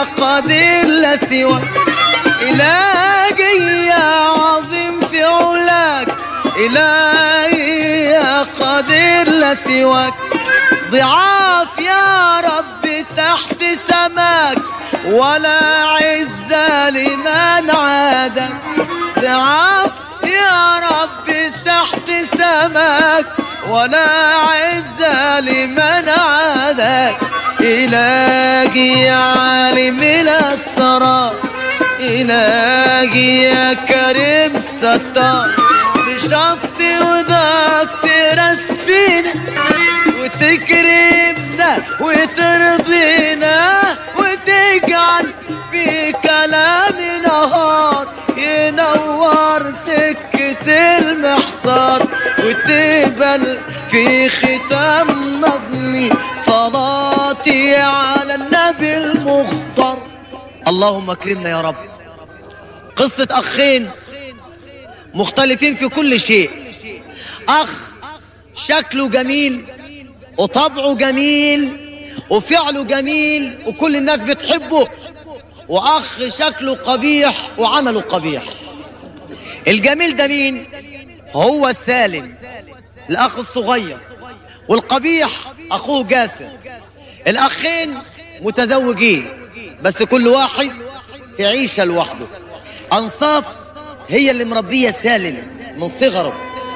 قدير لا سواك إلهي يا عظيم في علاك إلهي يا قدير لا سواك ضعاف يا رب تحت سماك ولا عز لمن عادك ضعاف يا رب تحت سماك ولا عز لمن عادك إلهي يا عالم الأسرار إلهي يا كريم ستار بشط وداك ترسينا وتكرمنا وترضينا وتجعل في كلامي نهار ينور سكة المحضار وتقبل في ختام نظمي صلاتي على النبي المختار اللهم اكرمنا يا رب قصة أخين مختلفين في كل شيء أخ شكله جميل وطبعه جميل وفعله جميل وكل الناس بتحبه وأخ شكله قبيح وعمله قبيح الجميل ده مين هو السالم الأخ الصغير والقبيح أخوه جاسر الأخين متزوجين بس كل واحد في عيشة لوحده أنصاف هي اللي مربية سالم من صغره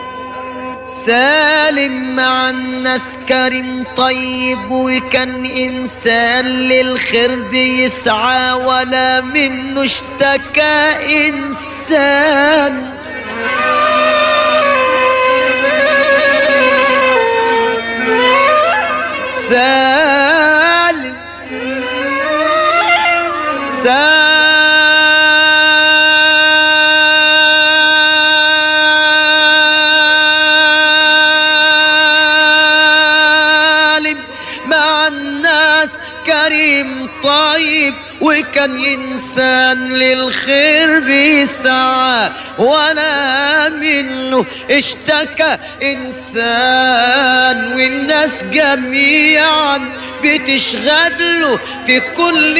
سالم مع الناس كريم طيب وكان إنسان للخير بيسعى ولا منه اشتكى إنسان سالم سالم مع الناس كريم طيب وكان إنسان للخير بيسعى ولا منه اشتكى إنسان والناس جميعا بتشغله في كل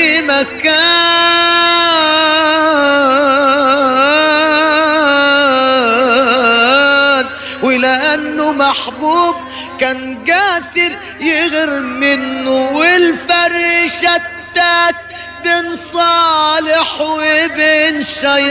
مكان ولأنه محبوب كان جاسر يغير منه والفرق شتات بين صالح وبين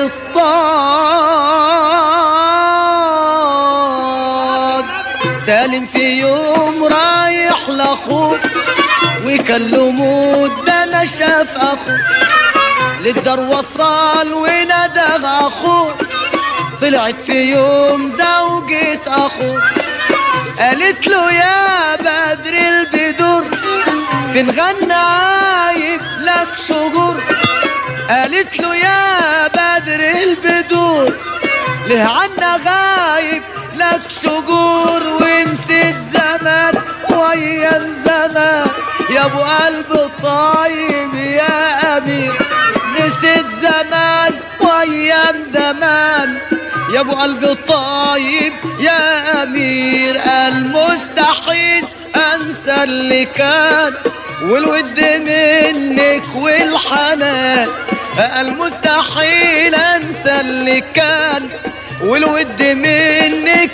شيطان سالم في يوم رايح لاخوه وكلموه ده انا شاف اخوه للدار وصل وندغ اخوه طلعت في يوم زوجة اخوه قالت له يا بدر البدور فين غنى عايب لك شجور قالت له يا بدر البدور ليه عنا غايب لك شجور ونسيت زمان وايام زمان يا ابو قلب طيب يا امير نسيت زمان وايام زمان يا ابو قلب طيب يا امير المستحيل انسى اللي كان والود منك والحنان المستحيل انسى اللي كان والود منك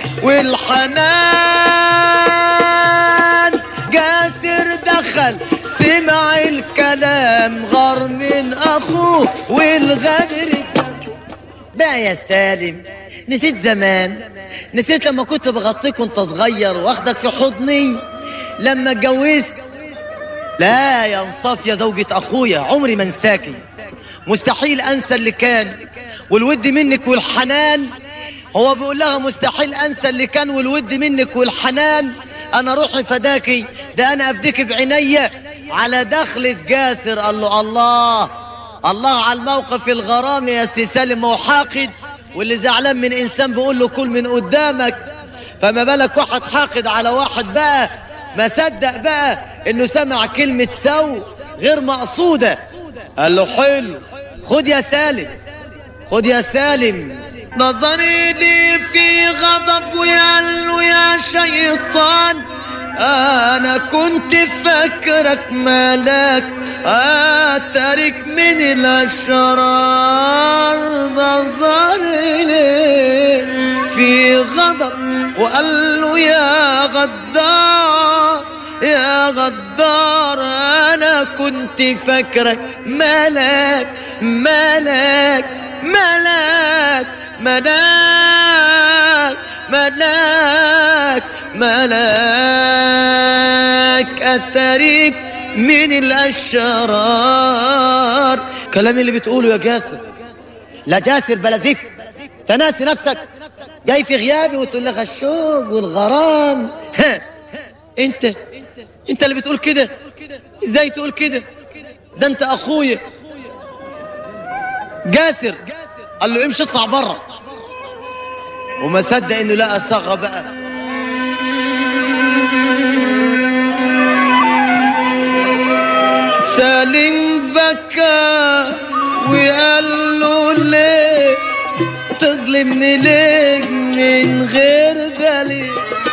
والحنان جاسر دخل سمع الكلام غار من اخوه والغدر بقى يا سالم نسيت زمان نسيت لما كنت بغطيك وانت صغير واخدك في حضني لما اتجوزت لا يا انصاف يا زوجة اخويا عمري ما انساكي مستحيل انسى اللي كان والود منك والحنان هو بيقول لها مستحيل انسى اللي كان والود منك والحنان انا روحي فداكي ده انا افديك بعينيا على دخلة جاسر قال له الله الله على الموقف الغرامي يا سي سالم هو حاقد واللي زعلان من انسان بيقول له كل من قدامك فما بالك واحد حاقد على واحد بقى ما صدق بقى انه سمع كلمة سو غير مقصودة قال له حلو خد يا سالم خد يا سالم نظري لي في غضب وقال له يا شيطان انا كنت فاكرك ملاك اترك من الاشرار نظر اليه في غضب وقال له يا غدار يا غدار انا كنت فاكرك ملاك ملاك ملاك ملاك ملاك ملاك اتريك من الاشرار كلام اللي بتقوله يا جاسر لا جاسر بلا زفت تناسي نفسك جاي في غيابي وتقول لك الشوق والغرام ها. انت انت اللي بتقول كده ازاي تقول كده ده انت اخويا جاسر قال له امشي اطلع بره وما صدق انه لقى ثغره بقى سالم بكى وقال له ليه تظلمني ليه من غير دليل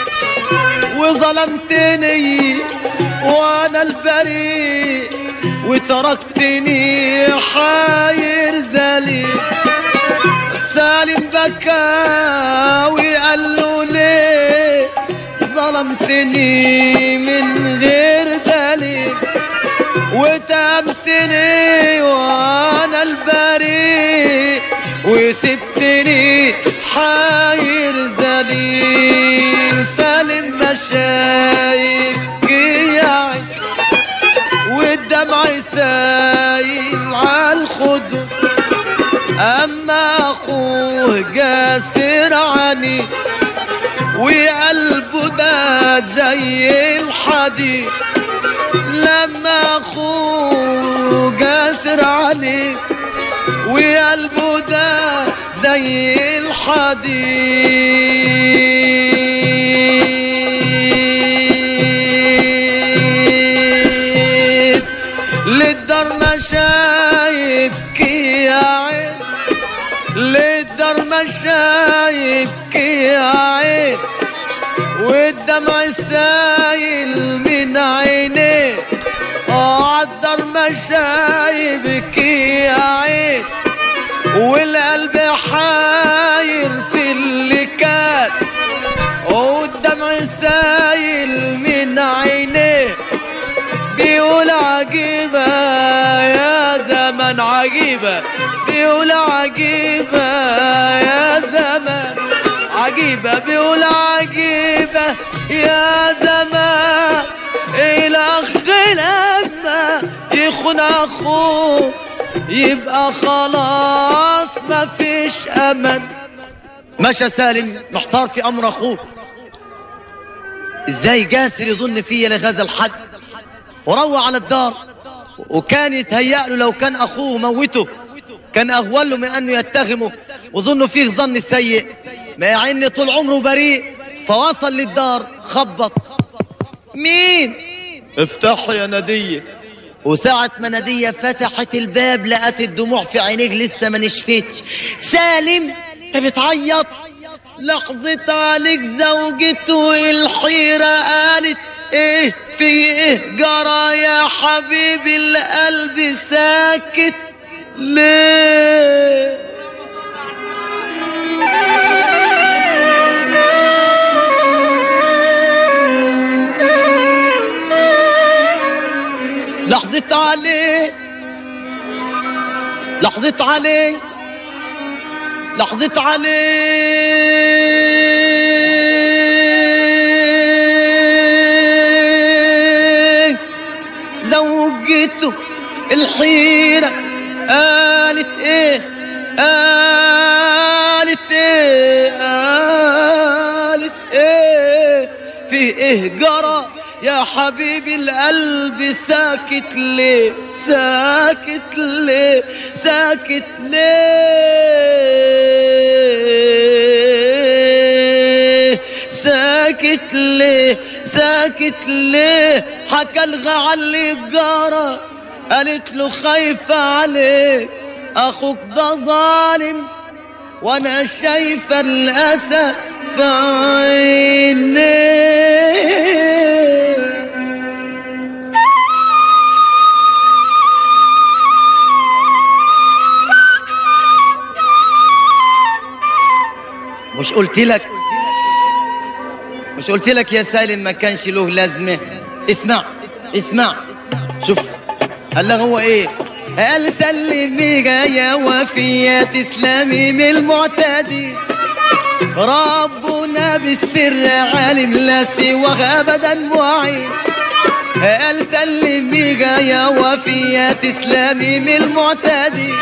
وظلمتني وانا البريء وتركتني حاير ذليل سالم بكى وقال له ليه ظلمتني من غير دليل وتهمتني وانا البريء وسبتني حاير ذليل سالم مشايب جياعي والدمع سايل عالخدود اما اخوه جاسر عني وقلبه ده زي الحديد لما اخوه جاسر عليه وقلبه ده زي الحديد للدار ما شايبكي يا عين للدار ما شايبكي يا عين والدمع سايل من عينيه عالدار ما شايبكي يا عين والقلب حاير في اللي كان والدمع سايل من عينيه بيقول عجيبة يا زمن عجيبة بيقول عجيبة يا زمن عجيبة بيقول عجيبة يا زمان الأخ لما يخون أخوه يبقى خلاص مفيش أمل مشى سالم محتار في أمر أخوه ازاي جاسر يظن فيا لهذا الحد وروى على الدار وكان يتهيأ له لو كان أخوه موته كان أهون له من أنه يتهمه وظنه فيه ظن سيء ما يعني طول عمره بريء فوصل للدار خبط مين افتح يا ندية وساعة ما ندية فتحت الباب لقت الدموع في عينيك لسه ما نشفتش سالم انت بتعيط لحظة عليك زوجته الحيرة قالت ايه في ايه جرى يا حبيبي القلب ساكت ليه لحظة عليه لحظة عليه لحظة عليه زوجته الحيرة قالت ايه قالت ايه قالت ايه في ايه جرى يا حبيبي القلب ساكت ليه ساكت ليه ساكت ليه ساكت ليه ساكت ليه حكى الغى اللي جرى قالت له خايفة عليك اخوك ده ظالم وانا شايفة الاسى في عينيه مش قلت لك مش قلت لك يا سالم ما كانش له لازمة اسمع اسمع شوف قال له هو ايه قال سلمي يا وفية تسلمي من المعتدي ربنا بالسر عالم لا سوى ابدا معين قال سلمي يا وفية تسلمي من المعتدي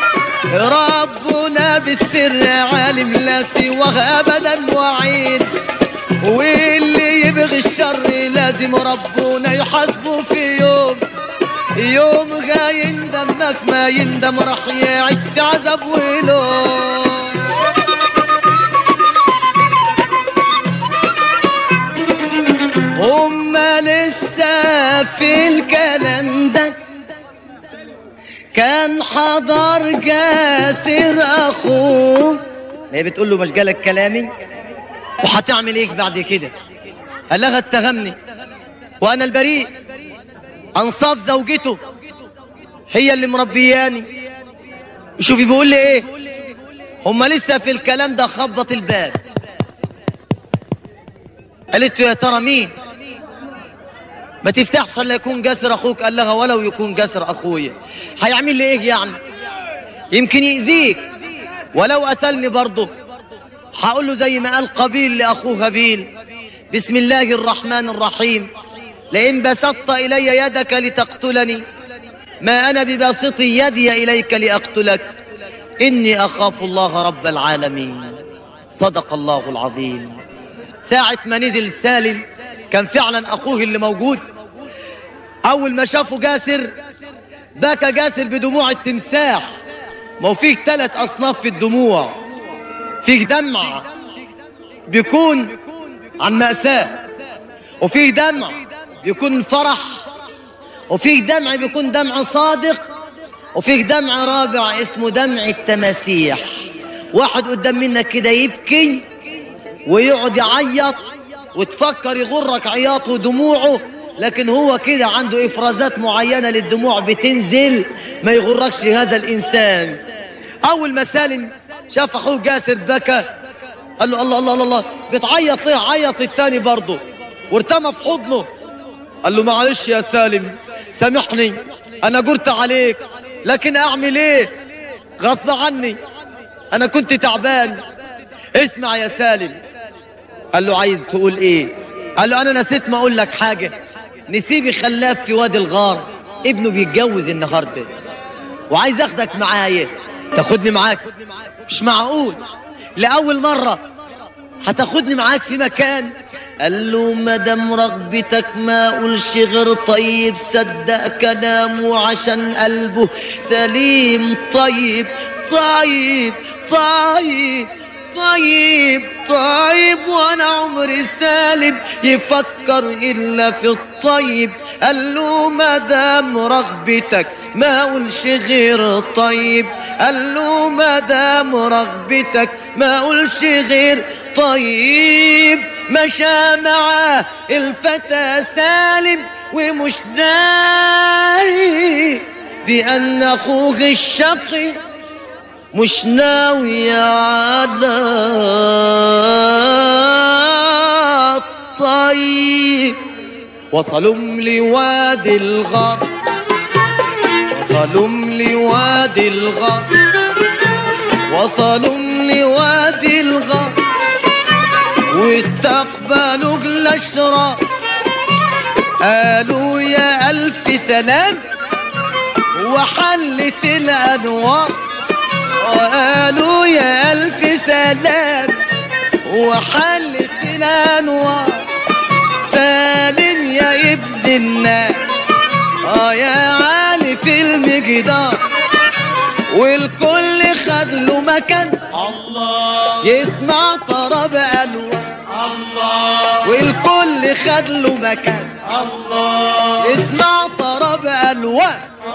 ربنا بالسر عالم لا سوى ابدا معين واللي يبغي الشر لازم ربنا يحاسبه في يوم يوم غا يندمك ما يندم راح يعيش في عذاب ولوم هما لسه في الكلام ده كان حضر جاسر اخوه هي بتقول له مش جالك كلامي وهتعمل ايه بعد كده قال لها اتهمني وانا البريء انصاف زوجته هي اللي مربياني شوفي بيقول لي ايه هما لسه في الكلام ده خبط الباب قالت له يا ترى مين ما تفتحش الا يكون جسر اخوك قال لها ولو يكون جسر اخويا هيعمل لي ايه يعني يمكن يأذيك ولو قتلني برضه هقول له زي ما قال قبيل لاخوه هابيل بسم الله الرحمن الرحيم لئن بسطت الي يدك لتقتلني ما انا بباسط يدي اليك لاقتلك اني اخاف الله رب العالمين صدق الله العظيم ساعة ما نزل سالم كان فعلا اخوه اللي موجود اول ما شافه جاسر بكى جاسر بدموع التمساح ما هو فيه ثلاث اصناف في الدموع فيه دمع بيكون عن مأساة وفيه دمع بيكون فرح وفيه دمع بيكون دمع صادق وفيه دمع رابع اسمه دمع التماسيح واحد قدام منك كده يبكي ويقعد يعيط وتفكر يغرك عياطه ودموعه لكن هو كده عنده افرازات معينه للدموع بتنزل ما يغركش هذا الانسان اول ما سالم شاف اخوه جاسر بكى قال له الله الله الله, الله بتعيط ليه عيط التاني برضه وارتمى في حضنه قال له معلش يا سالم سامحني انا جرت عليك لكن اعمل ايه غصب عني انا كنت تعبان اسمع يا سالم قال له عايز تقول ايه قال له انا نسيت ما اقول لك حاجه نسيبي خلاف في وادي الغار ابنه بيتجوز النهارده وعايز اخدك معايا تاخدني معاك مش معقول لاول مره هتاخدني معاك في مكان قال له مدام رغبتك ما اقولش غير طيب صدق كلامه عشان قلبه سليم طيب طيب طيب طيب طيب وانا عمري سالم يفكر الا في الطيب قال له مدام رغبتك ما اقولش غير طيب قال له مدام رغبتك ما اقولش غير طيب مشى معاه الفتى سالم ومش داري بأن أخوه الشقي مش ناوي على الطيب وصلوا لوادي الغار وصلوا لوادي الغار وصلوا لوادي الغار واستقبلوا الاشرار قالوا يا الف سلام وحلت الانوار وقالوا يا الف سلام وحلت الانوار سالم يا ابن الناس اه يا عالي في المقدار والكل خد له مكان الله يسمع طرب الوان الله والكل خد له مكان الله يسمع طرب الوان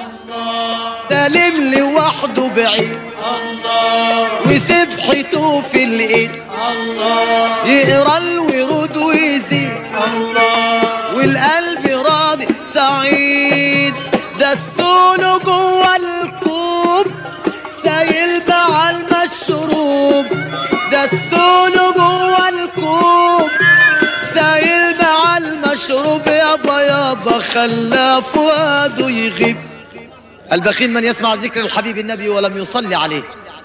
سالم لوحده بعيد الله وسبحته في الايد الله يقرا الورود ويزيد الله والقلب راضي سعيد دسوله جوه الكوب سايل مع المشروب دسوله خلى فؤاده يغيب البخيل من يسمع ذكر الحبيب النبي ولم يصلي عليه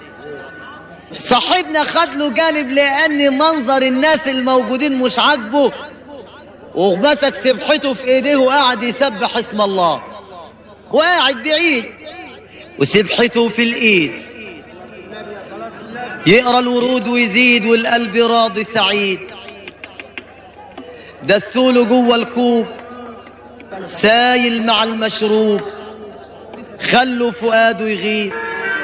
صاحبنا خد له جانب لان منظر الناس الموجودين مش عاجبه ومسك سبحته في ايديه وقعد يسبح اسم الله وقاعد بعيد وسبحته في الايد يقرا الورود ويزيد والقلب راضي سعيد دسوله جوه الكوب سايل مع المشروب خلوا فؤاده يغيب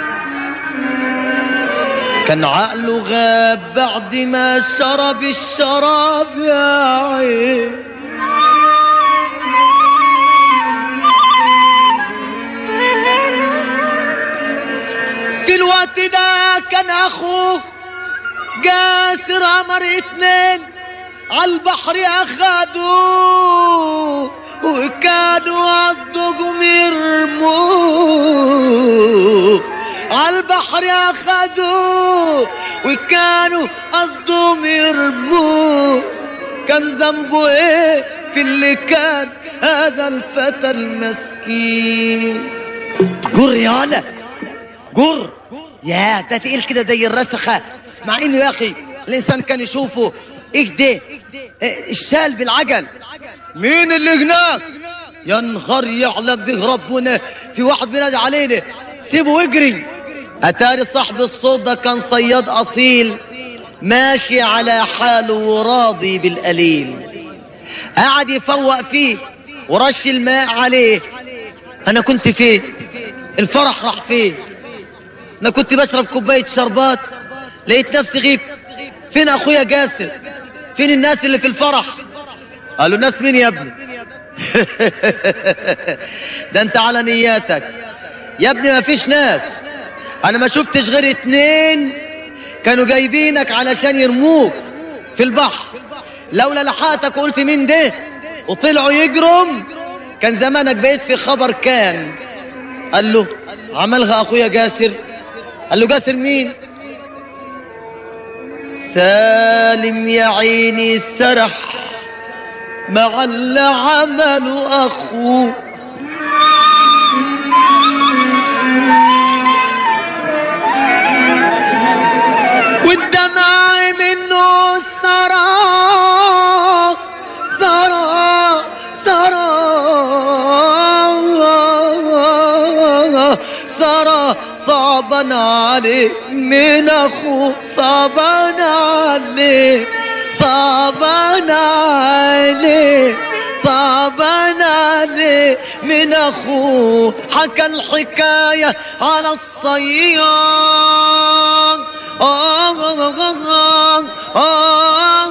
كان عقله غاب بعد ما شرب الشراب يا عين في الوقت ده كان اخوه جاسر عمر اتنين عالبحر اخدوه وكانوا قصدهم يرموه عالبحر اخدوه وكانوا قصدهم يرموه كان ذنبه ايه في اللي كان هذا الفتى المسكين جر يالا جر يا ده تقيل كده زي الرسخة مع انه يا اخي الانسان كان يشوفه ايه ده إيه الشال بالعجل مين اللي هناك يا نهار يعلم به ربنا في واحد بينادي علينا سيبه ويجري اتاري صاحب الصوت ده كان صياد اصيل ماشي على حاله وراضي بالقليل قعد يفوق فيه ورش الماء عليه انا كنت فين الفرح راح فين انا كنت بشرب كوبايه شربات لقيت نفسي غيب فين اخويا جاسر فين الناس اللي في الفرح قالوا ناس مين يا ابني ده انت على نياتك يا ابني ما فيش ناس انا ما شفتش غير اتنين كانوا جايبينك علشان يرموك في البحر لولا لحقتك قلت مين ده وطلعوا يجرم كان زمانك بقيت في خبر كان قال له عملها اخويا جاسر قال له جاسر مين سالم يا عيني سرح مع اللي عمله اخوه والدمع منه سرى سرى سرى سرى صعبا عليه من اخوه صعبا عليه صعبا عليه صعبا عليه من اخوه حكى الحكايه على الصياد آه آه آه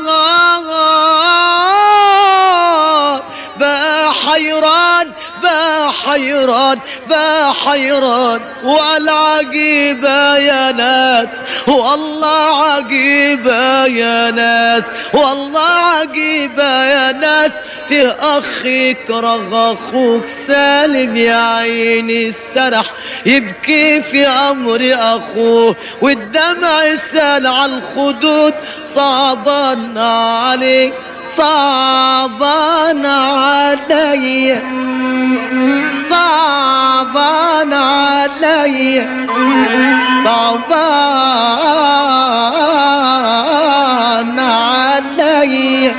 آه بقى حيران بقى حيران بقى حيران والعجيبة يا ناس والله عجيبة يا ناس والله عجيبة يا ناس في أخ يكره أخوك سالم يا عيني السرح يبكي في أمر أخوه والدمع سال على الخدود صعبان عليك صعبان علي صعبان علي صعبان علي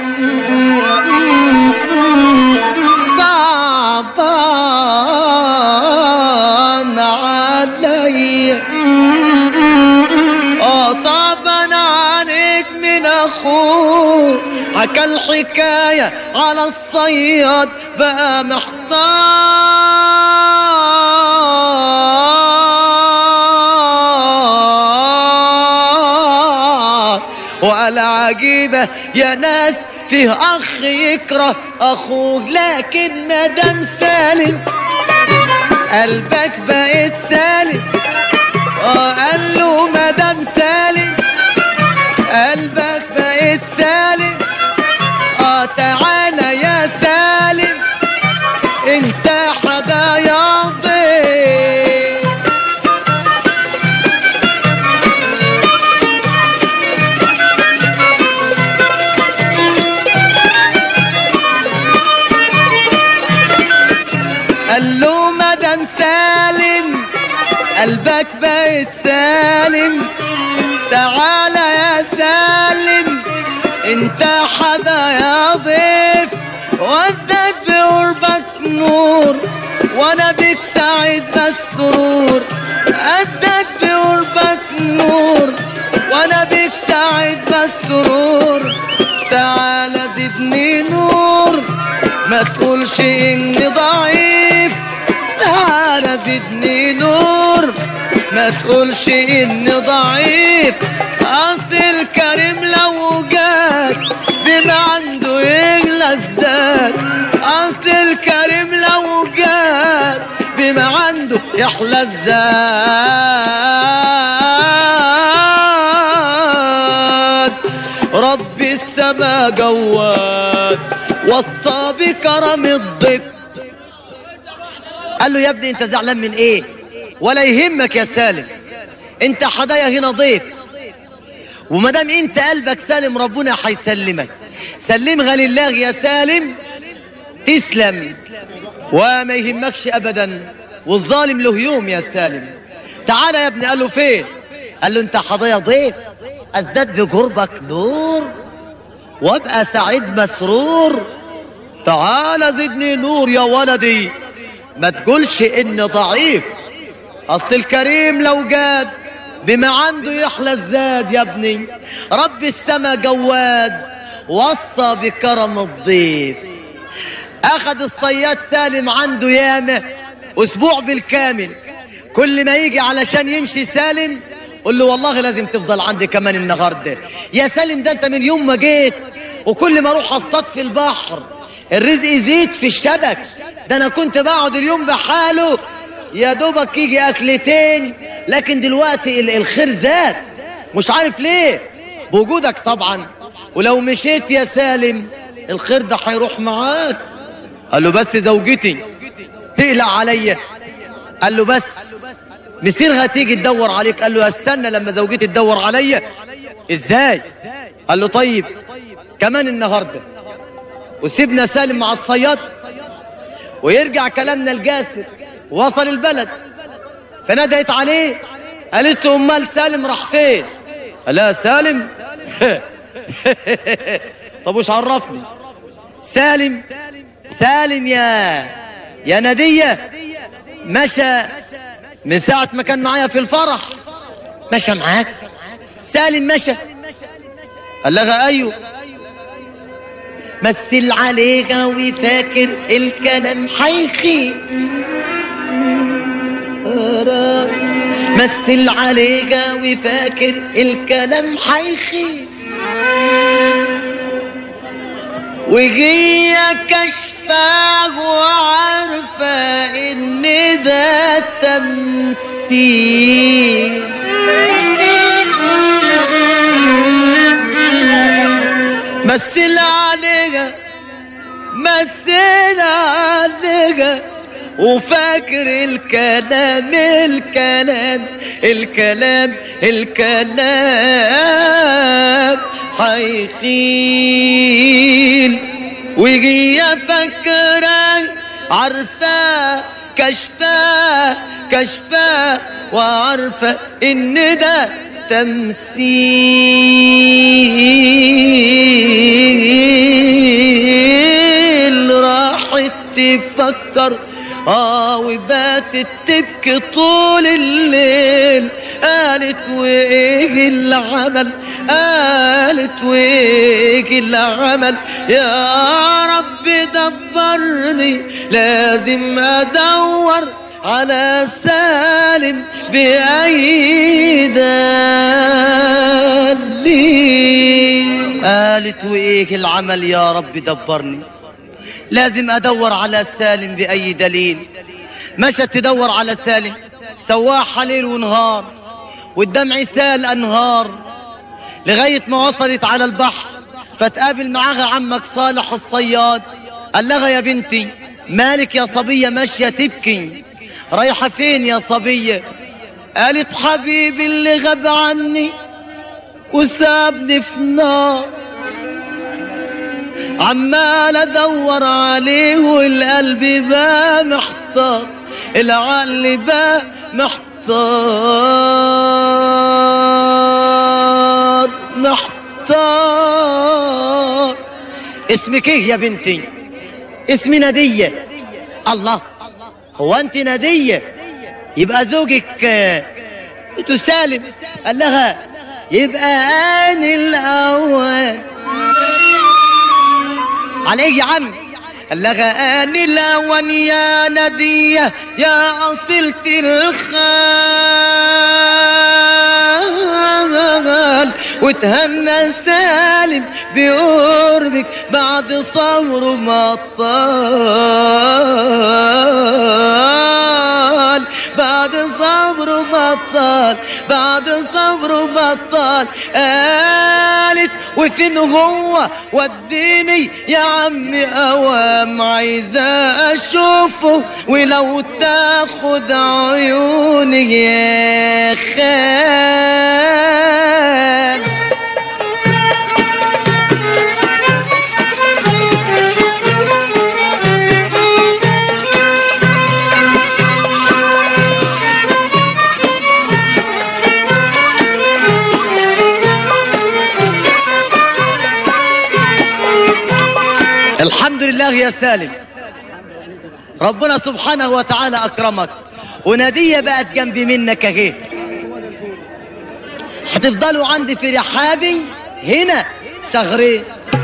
صعبان علي اه صعبان عليك من اخوك حكى الحكاية على الصياد بقى محتار وقال عجيبة يا ناس فيه اخ يكره اخوك لكن مدام سالم قلبك بقيت سالم اه قال له مدام سالم قلبك بقيت سالم اه تعالى يا سالم انت حبايبي قلبك بقت سالم تعالى يا سالم انت حدا يا ضيف وازداد بقربك نور وانا بك سعيد بالسرور ازداد بقربك نور وانا بك سعيد بالسرور تعالى زدني نور ما تقولش اني ضعيف تعالى زدني نور ما تقولش اني ضعيف اصل الكريم لو جات بما عنده يغلى الزاد اصل الكريم لو جات بما عنده يحلى الزاد رب السما جواد وصى بكرم الضيف قال له يا ابني انت زعلان من ايه ولا يهمك يا سالم انت حدايا هنا ضيف وما دام انت قلبك سالم ربنا هيسلمك سلمها لله يا سالم تسلم وما يهمكش ابدا والظالم له يوم يا سالم تعالى يا ابني قال له فين قال له انت حضايا ضيف ازداد بقربك نور وابقى سعيد مسرور تعالى زدني نور يا ولدي ما تقولش اني ضعيف اصل الكريم لو جاد بما عنده يحلى الزاد يا ابني رب السما جواد وصى بكرم الضيف اخذ الصياد سالم عنده ياما اسبوع بالكامل كل ما يجي علشان يمشي سالم قول له والله لازم تفضل عندي كمان النهارده يا سالم ده انت من يوم ما جيت وكل ما اروح اصطاد في البحر الرزق يزيد في الشبك ده انا كنت بقعد اليوم بحاله يا دوبك يجي اكلتين لكن دلوقتي ال- الخير زاد مش عارف ليه بوجودك طبعا ولو مشيت يا سالم الخير ده هيروح معاك قال له بس زوجتي تقلق عليا قال له بس مسيرها تيجي تدور عليك قال له استنى لما زوجتي تدور عليا ازاي قال له طيب كمان النهارده وسيبنا سالم مع الصياد ويرجع كلامنا الجاسر وصل البلد فندهت عليه قالت له امال سالم راح فين قال لها سالم طب وش عرفني سالم سالم يا يا ندية مشى من ساعة ما كان معايا في الفرح مشى معاك سالم مشى قال لها ايوه مثل عليك وفاكر الكلام حيخي مثل عليك وفاكر الكلام حيخي وهي كشفاه وعارفة ان ده تمثيل مثل عليها مثل عليها وفاكر الكلام الكلام الكلام الكلام حيخيل وهي فاكرة عارفة كشفة كشفة وعارفة ان ده تمثيل راحت تفكر اه وباتت تبكي طول الليل قالت وايه العمل قالت وايه العمل يا رب دبرني لازم ادور على سالم بأي دليل قالت وايه العمل يا رب دبرني لازم ادور على سالم باي دليل مشت تدور على سالم سواح ليل ونهار والدمع سال انهار لغايه ما وصلت على البحر فتقابل معاها عمك صالح الصياد قال لها يا بنتي مالك يا صبيه ماشيه تبكي رايحه فين يا صبيه قالت حبيبي اللي غاب عني وسابني في نار عمال ادور عليه والقلب بقى محتار العقل بقى محتار محتار محتار اسمك ايه يا بنتي اسمي نادية الله هو انت نادية يبقى زوجك آه، تسالم قال لها يبقى انا الاول عليه يا عم قال لها اني الاول يا نادية يا اصلة الخال وتهنى سالم بقربك بعد صبره ما طال بعد صبره بطال بعد صبره بطال قالت وفين هو وديني يا عمي اوام عايزة اشوفه ولو تاخد عيوني يا خال الحمد لله يا سالم ربنا سبحانه وتعالى اكرمك ونادية بقت جنبي منك اهي هتفضلوا عندي في رحابي هنا شهرين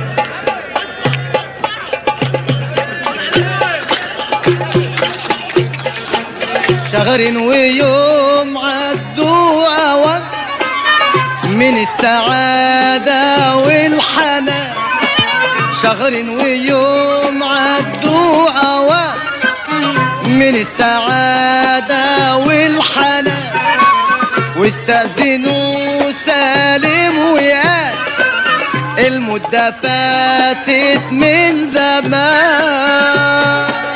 شهر ويوم عدوا أوام من السعادة والحنان شهر ويوم عدوا أوام من السعادة والحنان واستأذنوا سالم وقال المدة فاتت من زمان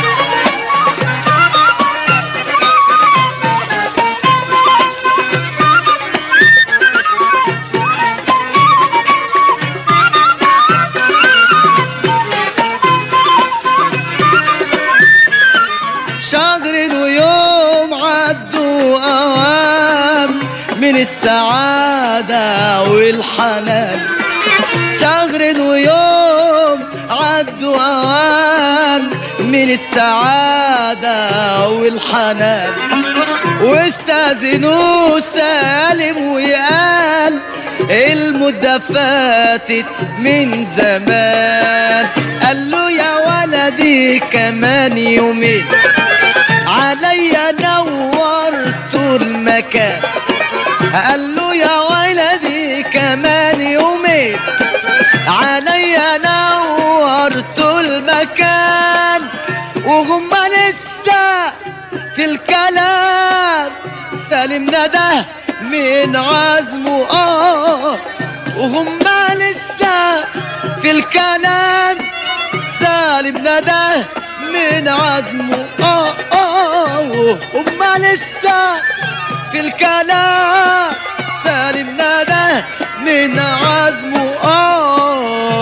شهر ويوم عدوا أوام من السعادة والحنان شهر ويوم عدوا أوام من السعادة والحنان واستاذنوا سالم وقال المدة فاتت من زمان قال له يا ولدي كمان يومين عليا نورت المكان قال له يا ولدي كمان يومين عليا نورت المكان وهم لسه في الكلام سالم ندى من عزمه اه وهم لسه في الكلام سالم ندى من عزمه اه اه وهم لسه في الكلام سالم ندى من عزمه اه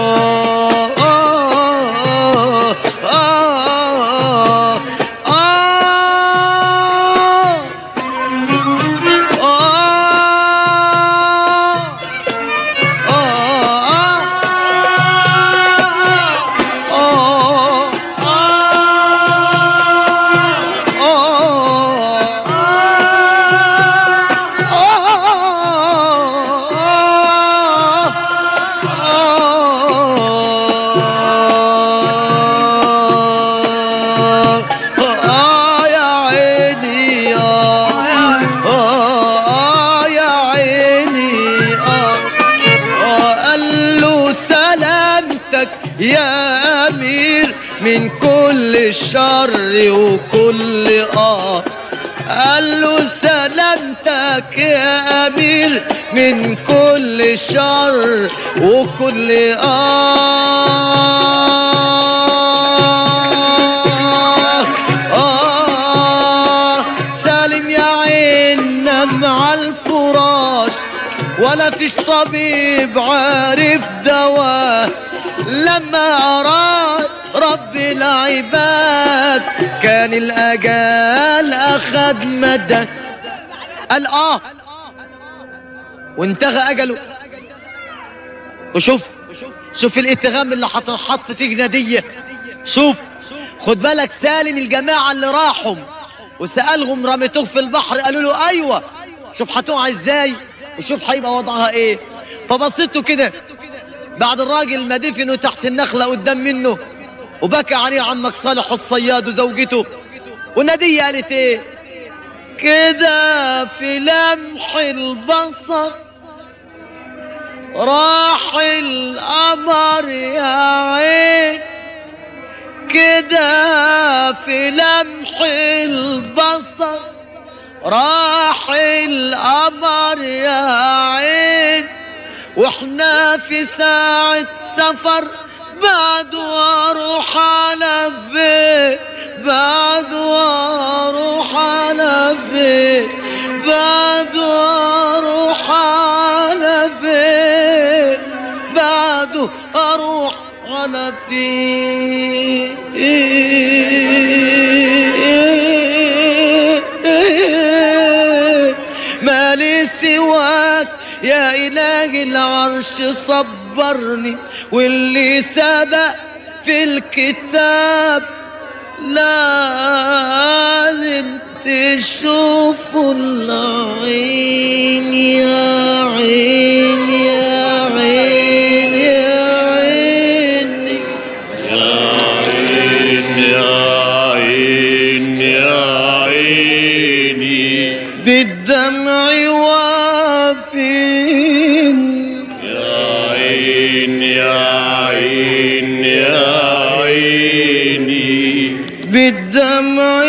اه اه اه آه يا عيني آه آه يا عيني آه آه قال له سلامتك يا أمير من كل الشر وكل آه قال له سلامتك يا أمير من كل الشر وكل آه آه سالم يا عين نام على الفراش ولا فيش طبيب عارف دواء لما أراد رب العباد كان الأجال أخد مدى قال اه وانتهى اجله وشوف شوف الاتهام اللي هتنحط فيه جنادية شوف خد بالك سالم الجماعة اللي راحوا وسألهم رميتوه في البحر قالوا له ايوه شوف هتقع ازاي وشوف هيبقى وضعها ايه فبصيته كده بعد الراجل ما دفنه تحت النخلة قدام منه وبكى عليه عمك صالح الصياد وزوجته ونادية قالت ايه كده في لمح البصر راح القمر يا عين كده في لمح البصر راح القمر يا عين واحنا في ساعة سفر بعد واروح على فين بعد واروح على فين بعد واروح على فين بعد اروح على فين مالي سواك يا إله العرش صبرني واللي سبق في الكتاب لازم تشوفوا العين يا عين يا عين يا عين عين يا عين يا عيني بالدمع وافين يا عين يا عين يا عيني بالدمع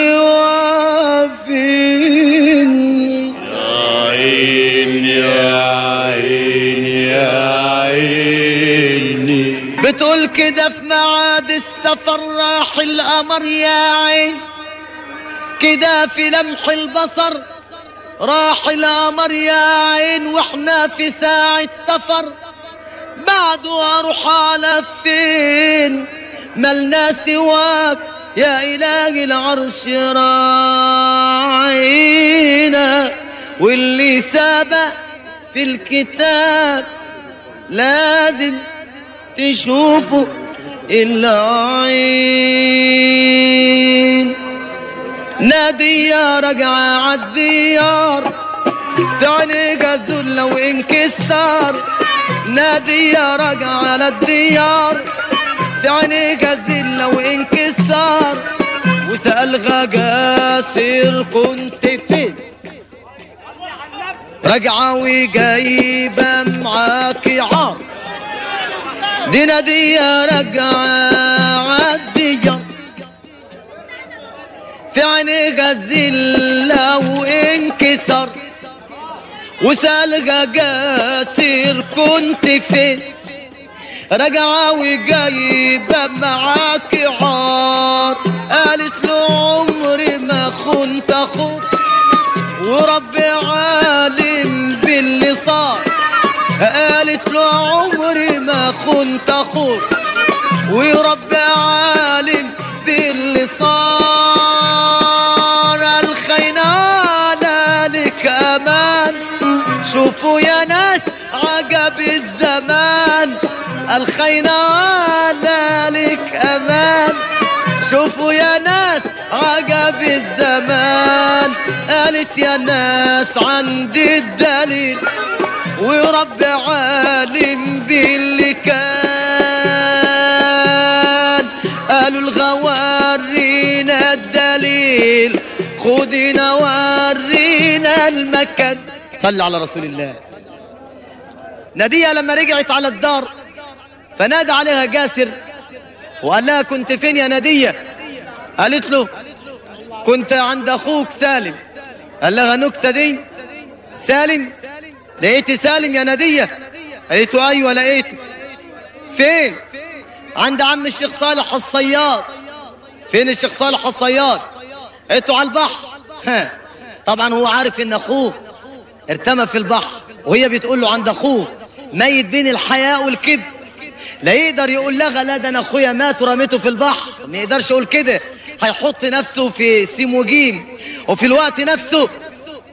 وافين يا عين يا عين يا عيني بتقول كده في ميعاد السفر راح القمر يا عين كده في لمح البصر راح القمر يا عين واحنا في ساعة سفر بعد واروح على فين ملنا سواك يا إله العرش راعينا واللي سبق في الكتاب لازم تشوفوا العين نادي يا رجع عالديار في عينيك الذل وانكسار نادي يا رجع على الديار في عينيك الذل وانكسار وسأل غجاسر كنت فين راجعة وجايبة معاكي عار دي نادية راجعة عالديار في عينيها الذلة وانكسر وسألها جاسر كنت فين راجعة وجايبة معاك عار قالت له عمري ما خنت اخوك وربي عالم باللي صار قالت له عمري ما خنت اخوك وربي عالم باللي صار الخينانة لك امان شوفوا يا ناس عجب الزمان الخينانة لك امان شوفوا يا ناس عجب الزمان قالت يا ناس عندي الدليل ورب عالم باللي كان قالوا الغوارينا الدليل خدينا ورينا المكان صلى على رسول الله نادية لما رجعت على الدار فنادى عليها جاسر وقال لها كنت فين يا نادية قالت له كنت عند اخوك سالم قال لها نكتة دي سالم لقيت سالم يا نادية قالت له ايوه لقيته فين عند عم الشيخ صالح الصياد فين الشيخ صالح الصياد قالت له على البحر ها. طبعا هو عارف ان اخوه ارتمى في البحر وهي بتقول له عند اخوه ميت بين الحياء والكبر لا يقدر يقول لها لا ده انا اخويا مات ورميته في البحر ما يقدرش يقول كده هيحط نفسه في سين وجيم وفي الوقت نفسه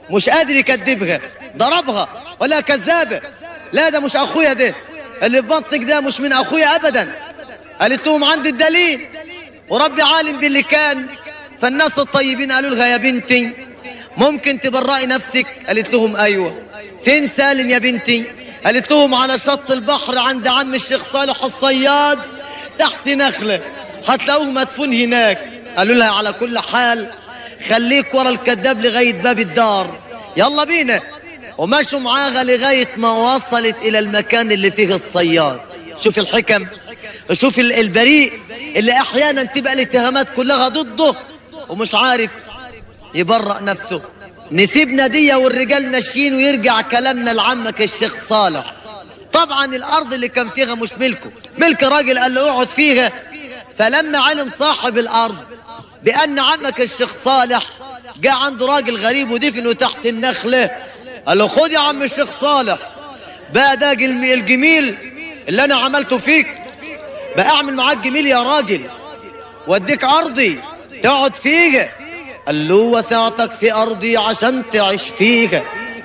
مش قادر يكذبها ضربها ولا كذابة لا ده مش اخويا ده اللي في بطنك ده مش من اخويا ابدا قالت لهم عندي الدليل وربي عالم باللي كان فالناس الطيبين قالوا لها يا بنتي ممكن تبرئي نفسك قالت لهم ايوه فين سالم يا بنتي قالت لهم على شط البحر عند عم الشيخ صالح الصياد تحت نخله هتلاقوه مدفون هناك قالوا لها على كل حال خليك ورا الكذاب لغايه باب الدار يلا بينا ومشوا معاها لغايه ما وصلت الى المكان اللي فيه الصياد شوف الحكم شوف ال- البريء اللي احيانا تبقى الاتهامات كلها ضده ومش عارف يبرأ نفسه نسيبنا دي والرجال ماشيين ويرجع كلامنا لعمك الشيخ صالح طبعا الارض اللي كان فيها مش ملكه ملك راجل قال له اقعد فيها فلما علم صاحب الارض بان عمك الشيخ صالح جاء عنده راجل غريب ودفنه تحت النخله قال له خد يا عم الشيخ صالح بقى ده جلم- الجميل اللي انا عملته فيك بقى اعمل معاك جميل يا راجل واديك ارضي تقعد فيها قال له وسعتك في ارضي عشان تعيش فيها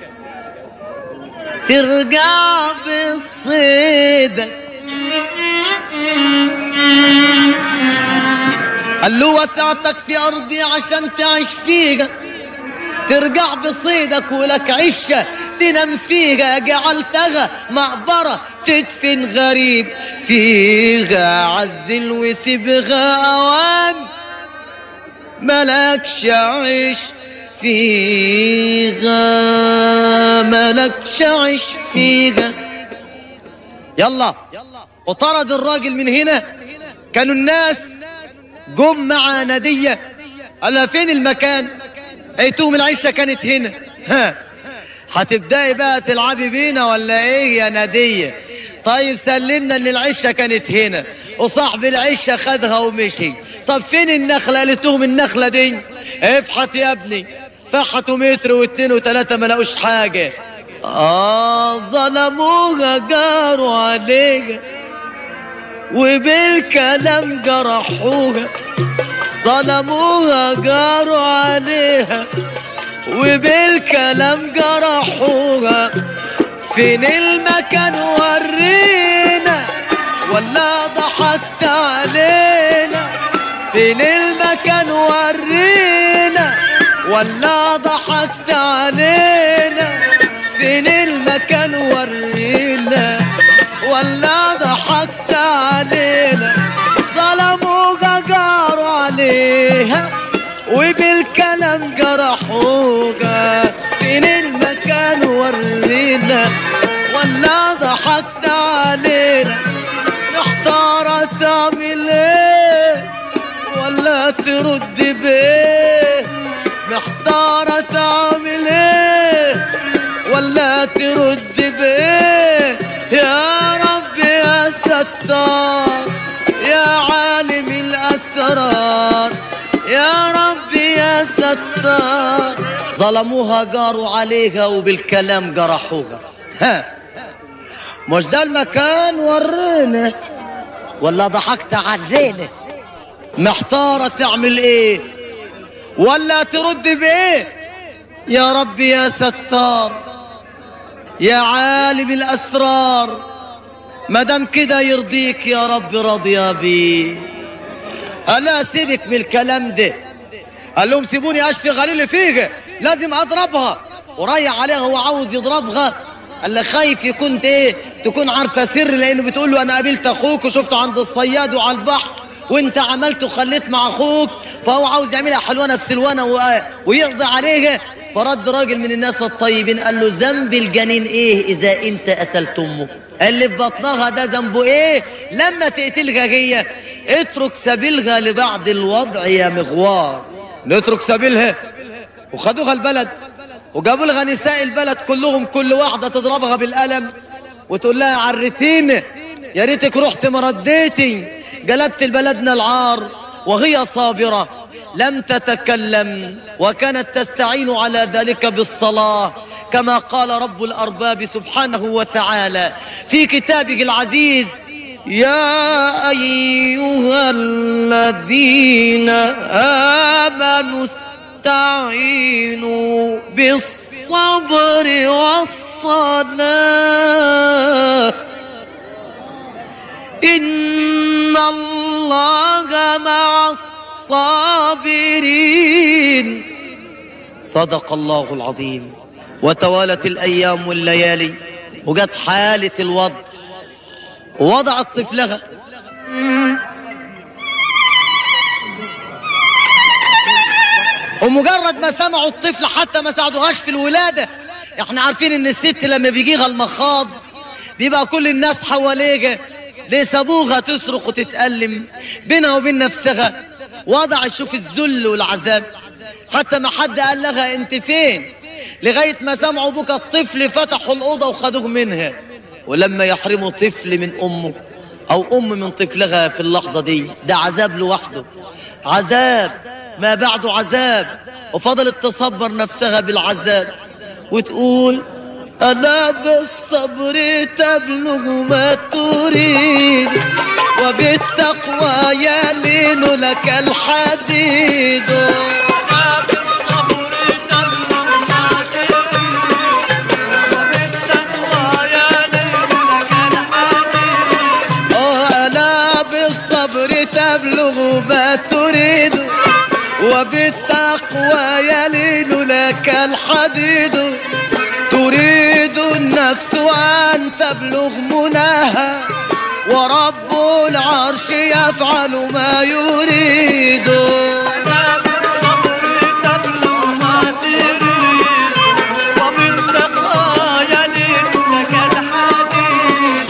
ترجع بالصيدك قال له وسعتك في ارضي عشان تعيش فيها ترجع بصيدك ولك عشة تنام فيها جعلتها مقبرة تدفن غريب فيها عزل وسيبها أوام ملكش عيش فيها ملكش عيش فيها يلا وطرد الراجل من هنا كانوا الناس جم مع نادية قال لها فين المكان ايتهم العيشة كانت هنا ها هتبدأي بقى تلعبي بينا ولا ايه يا نادية طيب سلمنا ان العشة كانت هنا وصاحب العشة خدها ومشي طب فين النخلة قالت لهم النخلة دي افحت يا ابني فحتوا متر واتنين وتلاتة ما لقوش حاجة اه ظلموها جاروا عليها وبالكلام جرحوها ظلموها جاروا عليها وبالكلام جرحوها فين المكان ورينا ولا ضحكت علينا فين المكان ورينا ولا ضحكت علينا فين المكان ورينا ولا ضحكت علينا ظلموها جاروا عليها وبالكلام جرحوها فين المكان ورينا ولا ضحكت علينا محتارة تعمل ايه ولا ترد بايه محتارة تعمل ايه ولا ترد بايه يا رب يا ستار يا عالم الاسرار يا رب يا ستار ظلموها جاروا عليها وبالكلام جرحوها ها مش ده المكان ورينا ولا ضحكت علينا محتارة تعمل ايه ولا ترد بايه يا رب يا ستار يا عالم الاسرار ما دام كده يرضيك يا رب راضيه بيه الا سيبك من الكلام ده قال لهم سيبوني اشفي غليل فيها لازم اضربها وريح عليها هو عاوز يضربها قال له خايف يكون ايه تكون عارفه سر لانه بتقول له انا قابلت اخوك وشفته عند الصياد وعلى البحر وانت عملت وخليت مع اخوك فهو عاوز يعملها حلوانه في سلوانه و- ويقضي عليها فرد راجل من الناس الطيبين قال له ذنب الجنين ايه اذا انت قتلت امه اللي في بطنها ده ذنبه ايه لما تقتلها هي اترك سبيلها لبعد الوضع يا مغوار نترك سبيلها وخدوها البلد وجابوا لها نساء البلد كلهم كل واحدة تضربها بالقلم وتقول لها عرتيني يا ريتك رحت ما رديتي جلبت لبلدنا العار وهي صابرة لم تتكلم وكانت تستعين على ذلك بالصلاة كما قال رب الأرباب سبحانه وتعالى في كتابه العزيز يا أيها الذين آمنوا واستعينوا بالصبر والصلاة إن الله مع الصابرين صدق الله العظيم وتوالت الأيام والليالي وجت حالة الوضع ووضعت طفلها ومجرد ما سمعوا الطفل حتى ما ساعدوهاش في الولادة احنا عارفين ان الست لما بيجيها المخاض بيبقى كل الناس حواليها ليه سابوها تصرخ وتتألم بينها وبين نفسها وضع شوف الذل والعذاب حتى ما حد قال لها انت فين لغاية ما سمعوا بك الطفل فتحوا الأوضة وخدوه منها ولما يحرموا طفل من أمه أو أم من طفلها في اللحظة دي ده عذاب لوحده عذاب ما بعده عذاب وفضلت تصبر نفسها بالعذاب وتقول أنا بالصبر تبلغ ما تريد وبالتقوى يلين لك الحديد أنا بالصبر تبلغ ما ألا بالصبر تبلغ ما تريد وبالتقوى يلين لك الحديد تريد النفس أن تبلغ مناها ورب العرش يفعل ما يريد أنا بالصبر تبلغ ما تريد وبالتقوى يلين لك الحديد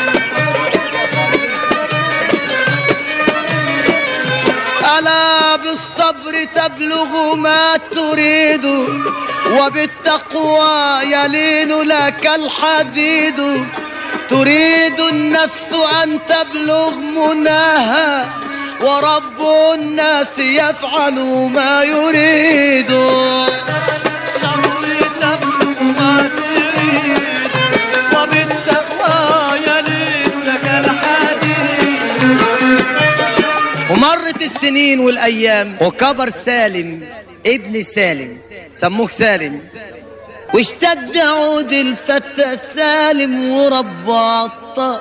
ألا بالصبر تبلغ ما تريد وبالتقوى يلين لك الحديد تريد النفس أن تبلغ مناها ورب الناس يفعل ما يريد وبالتقوى يلين لك الحديد ومرت السنين والايام وكبر سالم ابن سالم سموه سالم واشتد عود الفتى سالم ورب عطا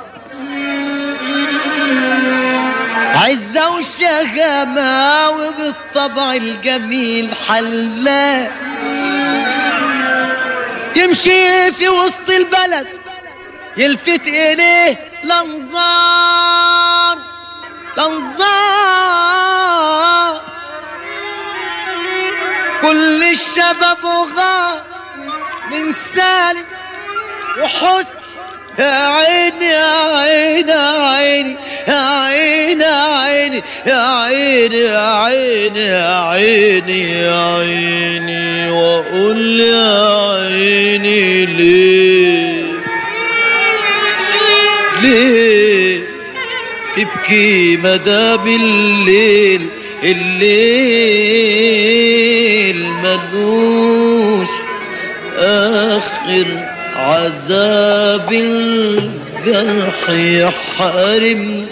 عزة وشهامة وبالطبع الجميل حلا يمشي في وسط البلد يلفت إليه الأنظار الأنظار كل الشباب غار من سالم وحسن يا عيني يا عيني يا عيني يا عيني يا عيني يا عيني يا عيني يا عيني واقول يا عيني ليه ليه تبكي مدام الليل الليل ملوش آخر عذاب الجرح يحرم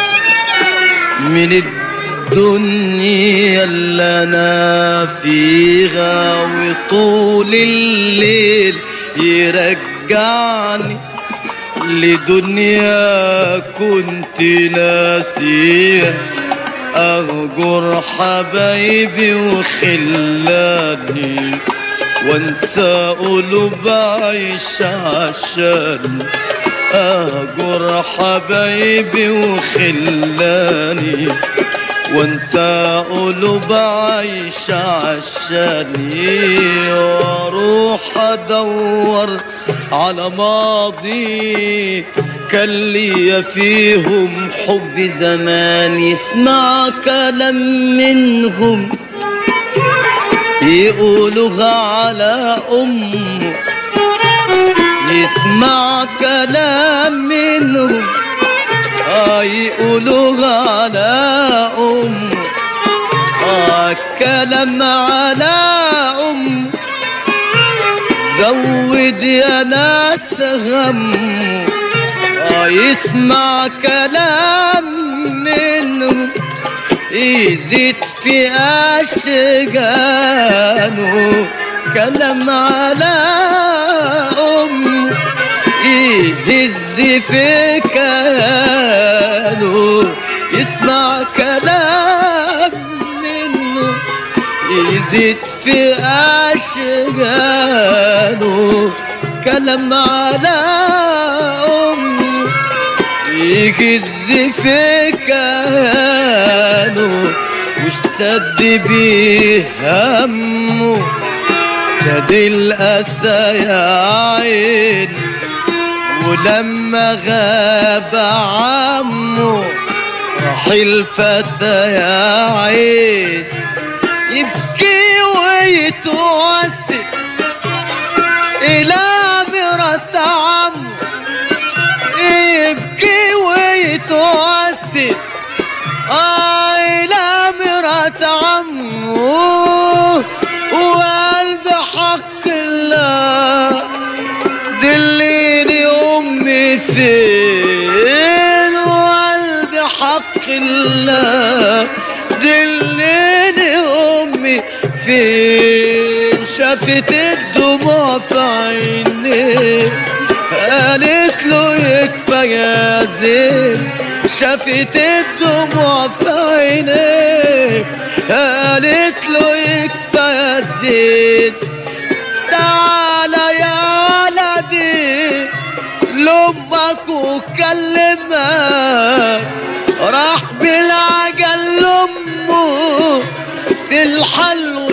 من الدنيا اللي انا فيها وطول الليل يرجعني لدنيا كنت ناسيها أهجر حبايبي وخلاني وانسى قلوب عيش عشان أهجر حبايبي وخلاني وانسى قلوب عيش عشاني واروح ادور على ماضي كان لي فيهم حب زمان يسمع كلام منهم يقولوها على امه يسمع كلام منهم آه يقولوها على امه آه كلام على امه زود يا ناس هم آه يسمع كلام منهم يزيد في أشجانه كلام على أمه يهز في كيانه يسمع كلام منه يزيد في أشجانه كلام على أمه يهز في كيانه واشتد بيه همه سد الأسى يا عين ولما غاب عمه راح الفتى يا عين يبكي ويتوسل إلى مرات عمه يبكي ويتوسل آه إلى مرات عمه وقلب حق الله دليني أمي فين وقلب حق الله دليني أمي فين شافت الدموع في عيني قالت له يكفى يا زين شافت الدموع في عيني قالت له يكفى يا زين تعالى يا ولدي لامك وكلمها راح بالعجل لامه في الحلو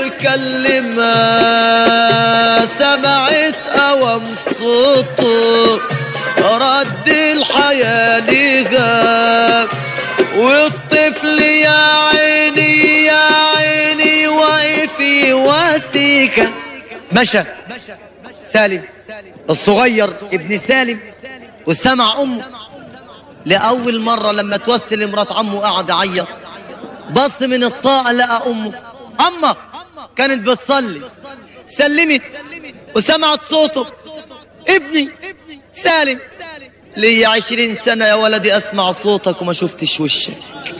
كلمها سمعت قوام صوته رد الحياة ليها والطفل يا عيني يا عيني واقف وسيكة مشى سالم الصغير ابن سالم وسمع امه لأول مرة لما توسل مرات عمه قعد عيط بص من الطاقة لقى أمه أما كانت بتصلي سلمت وسمعت صوته ابني سالم لي عشرين سنة يا ولدي أسمع صوتك وما شفتش وشك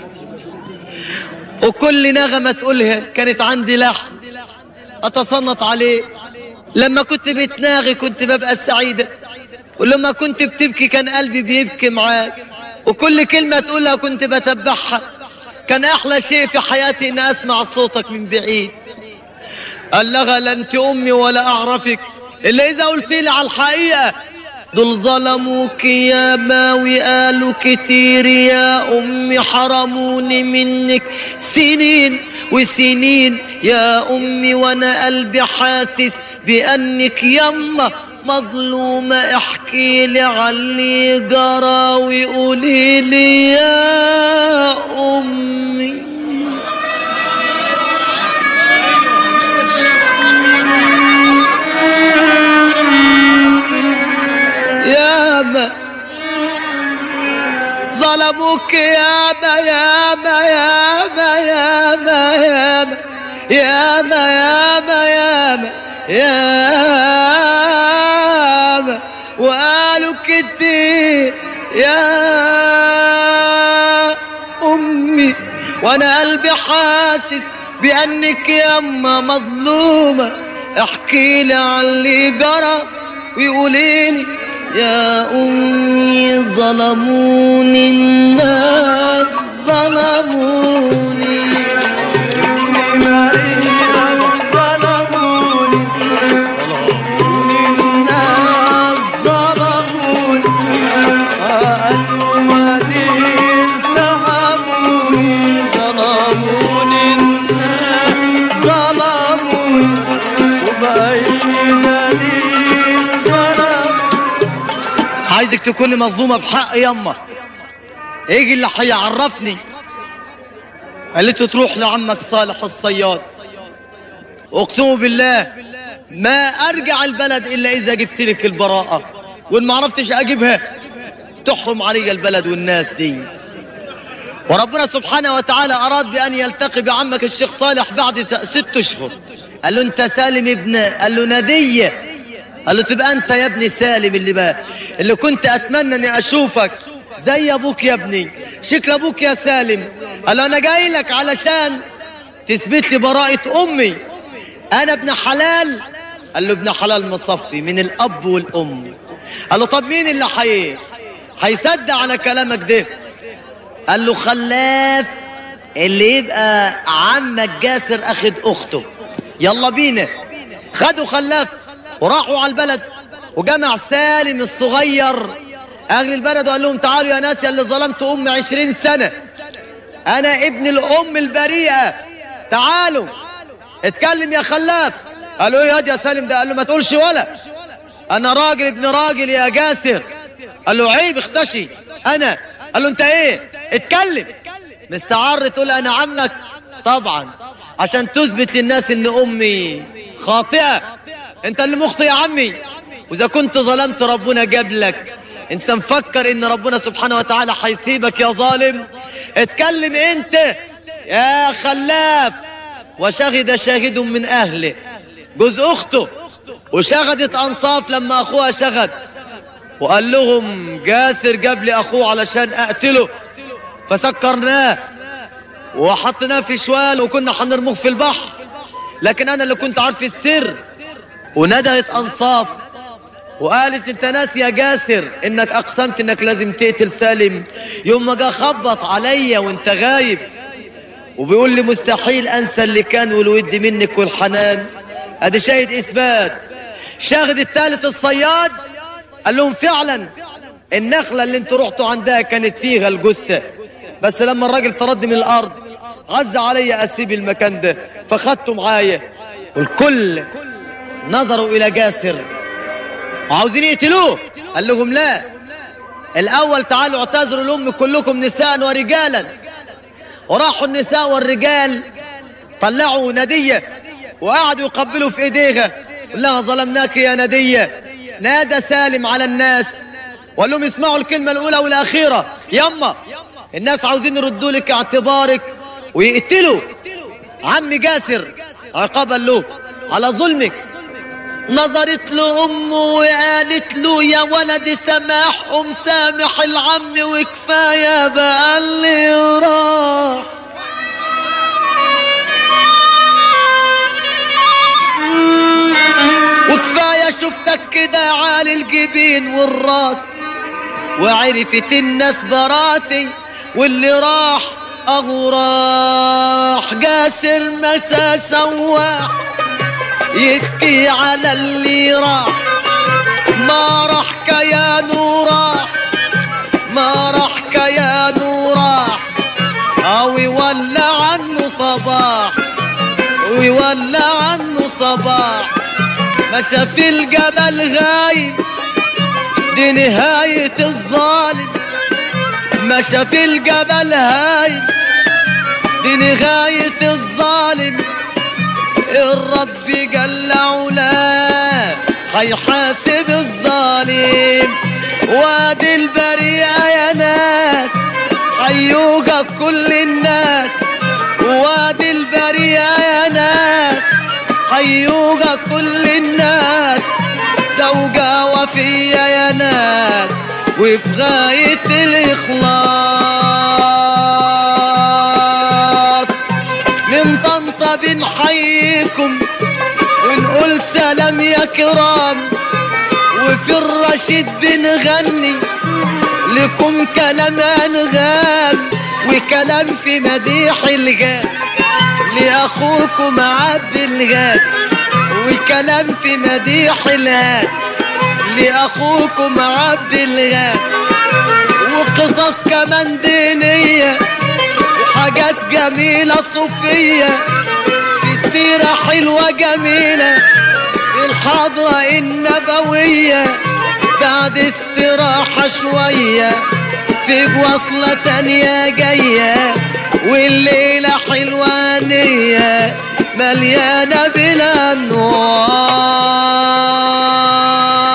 وكل نغمة تقولها كانت عندي لحن أتصنت عليه لما كنت بتناغي كنت ببقى سعيدة ولما كنت بتبكي كان قلبي بيبكي معاك وكل كلمة تقولها كنت بتبعها كان أحلى شيء في حياتي إن أسمع صوتك من بعيد قال لها لا أنت أمي ولا أعرفك إلا إذا قلت لي على الحقيقة دول ظلموك يا ماوي قالوا كتير يا أمي حرموني منك سنين وسنين يا أمي وأنا قلبي حاسس بأنك يما مظلومة احكي لي علي جرى وقولي لي يا أمي ياما ظلموك ياما ياما ياما ياما ياما ياما ياما ياما ياما وقالوا كتير يا أمي وأنا قلبي حاسس بأنك ياما مظلومة احكي لي عن اللي جرى ويقولي لي يا أمي ظلموني الناس ظلموني ظلموني الناس ظلموني قالوا ودين فهموني ظلموني الناس ظلموني وبين لي ظلموني عايزك تكوني مظلومة بحق يما ايجي اللي هيعرفني قالت له تروح لعمك صالح الصياد اقسم بالله ما ارجع البلد الا اذا جبت لك البراءة وان ما عرفتش اجيبها تحرم علي البلد والناس دي وربنا سبحانه وتعالى اراد بان يلتقي بعمك الشيخ صالح بعد ست اشهر قال له انت سالم ابن قال له ناديه قال له تبقى انت يا ابني سالم اللي بقى اللي كنت اتمنى اني اشوفك زي ابوك يا ابني شكل ابوك يا سالم قال له انا جاي لك علشان تثبت لي براءة امي انا ابن حلال قال له ابن حلال مصفي من الاب والام قال له طب مين اللي حي هيصدق على كلامك ده قال له خلاف اللي يبقى عمك جاسر اخد اخته يلا بينا خدوا خلاف وراحوا على البلد وجمع سالم الصغير اهل البلد وقال لهم تعالوا يا ناس يا اللي ظلمت امي عشرين سنة انا ابن الام البريئة تعالوا اتكلم يا خلاف قالوا ايه يا سالم ده قال له ما تقولش ولا انا راجل ابن راجل يا جاسر قال له عيب اختشي انا قال له انت ايه اتكلم مستعر تقول انا عمك طبعا عشان تثبت للناس ان امي خاطئة انت اللي مخطئ يا عمي واذا كنت ظلمت ربنا جابلك انت مفكر ان ربنا سبحانه وتعالى هيسيبك يا ظالم اتكلم انت يا خلاف وشهد شاهد من اهله جوز اخته وشغدت انصاف لما اخوها شغد وقال لهم جاسر جاب لي اخوه علشان اقتله فسكرناه وحطيناه في شوال وكنا هنرموه في البحر لكن انا اللي كنت عارف السر وندهت انصاف وقالت انت ناس يا جاسر انك اقسمت انك لازم تقتل سالم يوم ما جه خبط عليا وانت غايب وبيقول لي مستحيل انسى اللي كان والود منك والحنان ادي شاهد اثبات شاهد الثالث الصياد قال لهم فعلا النخله اللي انتوا رحتوا عندها كانت فيها الجثه بس لما الراجل طردني من الارض عز علي اسيب المكان ده فخدته معايا والكل نظروا الى جاسر وعاوزين يقتلوه قال لهم لا الاول تعالوا اعتذروا لامي كلكم نساء ورجالا وراحوا النساء والرجال طلعوا نديه وقعدوا يقبلوا في ايديها قال لها ظلمناك يا نديه نادى سالم على الناس وقال لهم اسمعوا الكلمه الاولى والاخيره يما الناس عاوزين يردوا لك اعتبارك ويقتلوا عم جاسر عقابا له على ظلمك نظرت له امه وقالت له يا ولد سماحهم سامح العم وكفايه بقى اللي راح وكفايه شفتك كده عالي الجبين والراس وعرفت الناس براتي واللي راح اهو راح جاسر مسا سواح يبكي على اللي راح ما راح كيانه راح ما راح كيانه راح او يولى عنه صباح ويولى عنه صباح مشى في الجبل غايب دي نهاية الظالم مشى في الجبل هايب دي نهاية الظالم الرب جل علاه هيحاسب الظالم وادي البريئة يا ناس حيوجا كل الناس وادي البريئة يا ناس حيوجا كل الناس زوجة وفية يا ناس وفي غاية الإخلاص من طنطا بنحييكم ونقول سلام يا كرام وفي الرشيد بنغني لكم كلام أنغام وكلام في مديح الجاد لأخوكم عبد الغاد وكلام في مديح الهاد لأخوكم عبد الغاد وقصص كمان دينية وحاجات جميلة صوفية في سيرة حلوة جميلة في الحضرة النبوية بعد استراحة شوية في وصلة تانية جاية والليلة حلوة نية مليانة بالأنوار